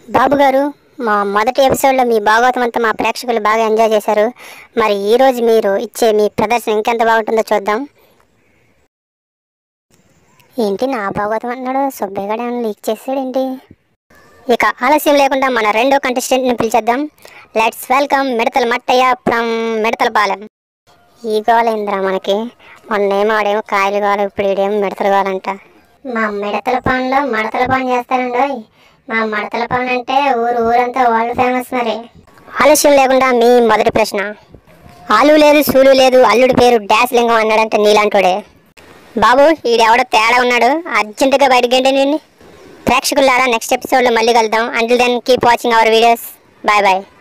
బాబు గారు మా మొదటి ఎపిసోడ్లో మీ భాగవతం అంతా మా ప్రేక్షకులు బాగా ఎంజాయ్ చేశారు మరి ఈ రోజు మీరు ఇచ్చే మీ ప్రదర్శన ఇంకెంత బాగుంటుందో చూద్దాం ఏంటి నా భాగవతం అన్నాడు సుబ్బయ్య ఏమైనా లీక్ చేసాడేంటి ఇక ఆలస్యం లేకుండా మన రెండో కంటెస్టెంట్ని పిలిచేద్దాం లెట్స్ వెల్కమ్ మిడతల మట్టయ్య ఫ్రమ్ మిడతల పాలెం ఈ గోలేంద్రా మనకి మొన్నేమో ఆడేమో కాయలు కావాలి ఇప్పుడు ఈడేమో మిడతలు కావాలంట మా మిడతల పాన్లో మడతల పాన్ చేస్తానండి మా మడతల పాన్ అంటే ఊరు ఊరంతా వరల్డ్ ఫేమస్ మరి ఆలస్యం లేకుండా మీ మొదటి ప్రశ్న ఆలు లేదు సూలు లేదు అల్లుడి పేరు డాష్ లింగం అన్నాడంటే నీలాంటోడే బాబు ఈడెవడో తేడా ఉన్నాడు అర్జెంటుగా బయటకు గంటే నేను ప్రేక్షకులారా నెక్స్ట్ ఎపిసోడ్లో మళ్ళీ కలుద్దాం until then keep watching our videos bye bye